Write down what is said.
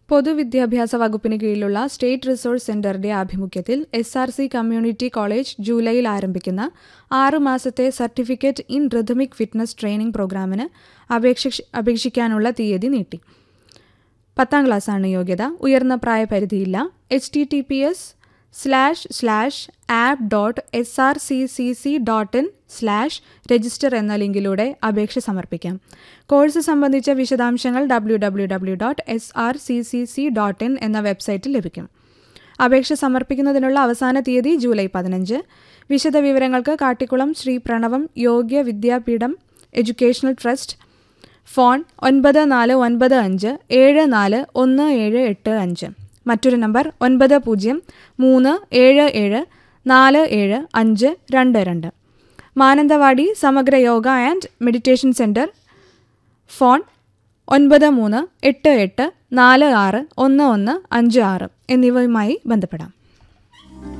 പൊതുവിദ്യാഭ്യാസ വകുപ്പിന് കീഴിലുള്ള സ്റ്റേറ്റ് റിസോഴ്സ് സെന്ററിന്റെ ആഭിമുഖ്യത്തിൽ S R C community college ജൂലൈയിൽ ആരംഭിക്കുന്ന ആറ് മാസത്തെ certificate in rhythmic fitness training പ്രോഗ്രാമിന് അപേക്ഷ അപേക്ഷിക്കാനുള്ള തീയതി നീട്ടി പത്താം ക്ലാസ്സാണ് യോഗ്യത ഉയർന്ന പ്രായപരിധിയില്ല H T T P S slash slash app dot S R C C C dot in slash register എന്ന ലിങ്കിലൂടെ അപേക്ഷ സമർപ്പിക്കാം കോഴ്സ് സംബന്ധിച്ച വിശദാംശങ്ങൾ W W W dot S R C C C dot in എന്ന വെബ്സൈറ്റിൽ ലഭിക്കും അപേക്ഷ സമർപ്പിക്കുന്നതിനുള്ള അവസാന തീയതി ജൂലൈ പതിനഞ്ച് വിശദവിവരങ്ങൾക്ക് Kattikulam Shri Pranavam Yogya Vidyapeetham educational trust phone ഒൻപത് നാല് ഒൻപത് അഞ്ച് ഏഴ് നാല് ഒന്ന് ഏഴ് എട്ട് അഞ്ച് മറ്റൊരു നമ്പർ ഒൻപത് പൂജ്യം മൂന്ന് ഏഴ് ഏഴ് നാല് ഏഴ് അഞ്ച് രണ്ട് രണ്ട് Mananthavady Samagra yoga and meditation centre phone ഒൻപത് മൂന്ന് എട്ട് എട്ട് നാല് ആറ് ഒന്ന് ഒന്ന് അഞ്ച് ആറ് എന്നിവയുമായി ബന്ധപ്പെടാം